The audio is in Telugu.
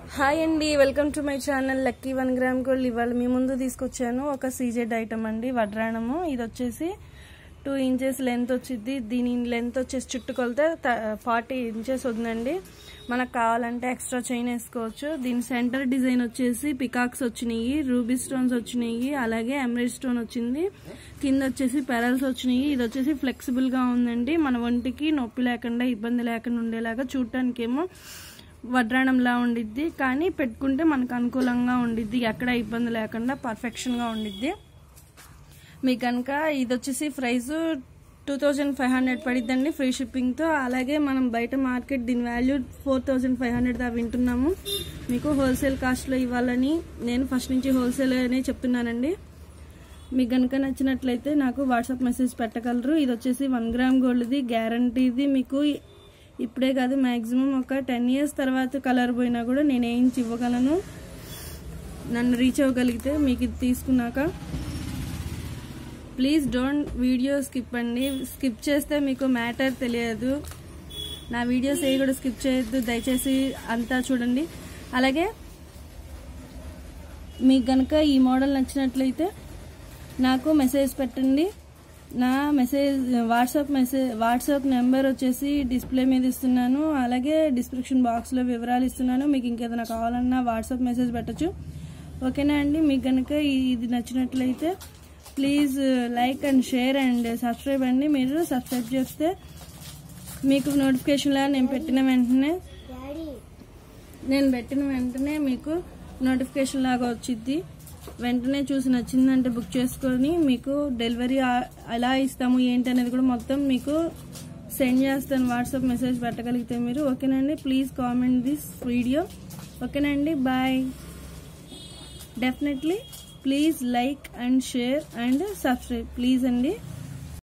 హాయ్ అండి welcome to my channel lucky one gram gold ఇవాళ మీ ముందు తీసుకొచ్చాను ఒక సీజెడ్ ఐటమ్ అండి వడ్రాణము ఇది వచ్చేసి టూ ఇంచెస్ లెంత్ వచ్చింది దీని లెంత్ వచ్చేసి చుట్టుకొలతే ఫార్టీ ఇంచెస్ ఉందండి మనకు కావాలంటే ఎక్స్ట్రా చైన్ వేసుకోవచ్చు దీని సెంటర్ డిజైన్ వచ్చేసి పికాక్స్ వచ్చినాయి రూబీ స్టోన్స్ వచ్చినాయి అలాగే ఎమరేజ్ స్టోన్ వచ్చింది కింద వచ్చేసి పెరల్స్ వచ్చినాయి ఇది వచ్చేసి ఫ్లెక్సిబుల్ గా ఉందండి మన ఒంటికి నొప్పి లేకుండా ఇబ్బంది లేకుండా ఉండేలాగా చూడటానికేమో వడ్రాణంలా ఉండిద్ది కానీ పెట్టుకుంటే మనకు అనుకూలంగా ఉండిద్ది ఎక్కడ ఇబ్బంది లేకుండా పర్ఫెక్షన్గా ఉండిద్ది మీకు కనుక ఇది వచ్చేసి price two thousand five hundred పడిద్దండి ఫ్రీ షిప్పింగ్తో అలాగే మనం బయట మార్కెట్ దీని value four thousand five hundred దా వింటున్నాము మీకు హోల్సేల్ కాస్ట్లో ఇవ్వాలని నేను ఫస్ట్ నుంచి హోల్సేల్ అనే చెప్తున్నానండి మీకు కనుక నచ్చినట్లయితే నాకు వాట్సాప్ మెసేజ్ పెట్టగలరు ఇది వచ్చేసి వన్ గ్రామ్ గోల్డ్ది గ్యారంటీది మీకు ఇప్పుడే కాదు మ్యాక్సిమం ఒక టెన్ ఇయర్స్ తర్వాత కలర్ పోయినా కూడా నేను వేయించి ఇవ్వగలను నన్ను రీచ్ అవ్వగలిగితే మీకు ఇది తీసుకున్నాక ప్లీజ్ డోంట్ వీడియో స్కిప్ అండి స్కిప్ చేస్తే మీకు మ్యాటర్ తెలియదు నా వీడియోస్ ఏ కూడా స్కిప్ చేయొద్దు దయచేసి అంతా చూడండి అలాగే మీకు కనుక ఈ మోడల్ నచ్చినట్లయితే నాకు మెసేజ్ పెట్టండి నా message WhatsApp message WhatsApp number వచ్చేసి డిస్ప్లే మీద ఇస్తున్నాను అలాగే డిస్క్రిప్షన్ బాక్స్లో వివరాలు ఇస్తున్నాను మీకు ఇంకేదైనా కావాలన్నా వాట్సాప్ మెసేజ్ పెట్టచ్చు ఓకేనా అండి మీకు కనుక ఇది నచ్చినట్లయితే please like and share and subscribe అండి మీరు సబ్స్క్రైబ్ చేస్తే మీకు నోటిఫికేషన్లా నేను పెట్టిన వెంటనే నేను పెట్టిన వెంటనే మీకు నోటిఫికేషన్ లాగా వచ్చింది వెంటనే చూసి నచ్చిందంటే బుక్ చేసుకొని మీకు డెలివరీ ఎలా ఇస్తాము ఏంటి అనేది కూడా మొత్తం మీకు సెండ్ చేస్తాను వాట్సాప్ మెసేజ్ పెట్టగలిగితే మీరు ఓకేనండి ప్లీజ్ కామెంట్ దిస్ వీడియో ఓకేనండి bye definitely please like and share and subscribe please అండి